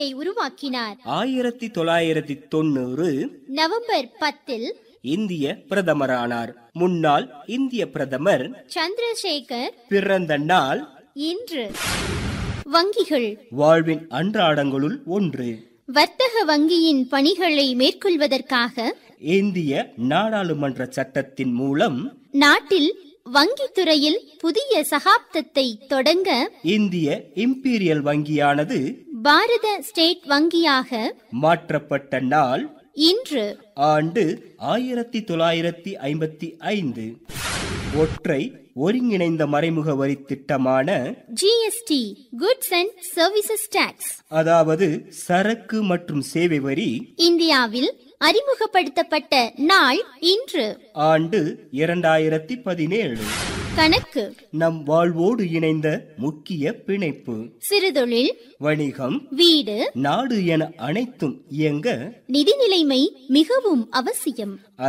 உருவாக்கினார் ஆயிரத்தி தொள்ளாயிரத்தி தொண்ணூறு நவம்பர் பத்தில் இந்திய பிரதமரானார் முன்னாள் இந்திய பிரதமர் சந்திரசேகர் பிறந்த நாள் இன்று வங்கிகள் வாழ்வின் அன்றாடங்களுள் ஒன்று வர்த்தக வங்கியின் பணிகளை மேற்கொள்வதற்காக இந்திய நாடாளுமன்ற சட்டத்தின் மூலம் நாட்டில் வங்கித் துறையில் புதிய சகாப்தத்தை தொடங்க இந்திய இம்பீரியல் வங்கியானது பாரத ஸ்டேட் வங்கியாக மாற்றப்பட்ட நாள் இன்று ஆண்டு ஆயிரத்தி தொள்ளாயிரத்தி ஐம்பத்தி ஐந்து ஒற்றை ஒருங்கிணைந்த மறைமுக வரி திட்டமான GST goods and services tax அதாவது சரக்கு மற்றும் சேவை வரி இந்தியாவில் அறிமுகப்படுத்தப்பட்ட நாள் இன்று ஆண்டு இரண்டாயிரத்தி பதினேழு கணக்கு நம் வாழ்வோடு இணைந்த முக்கிய பிணைப்பு சிறுதொழில் வணிகம் வீடு நாடு என அனைத்தும் இயங்க நிதி நிலைமை மிகவும் அவசியம்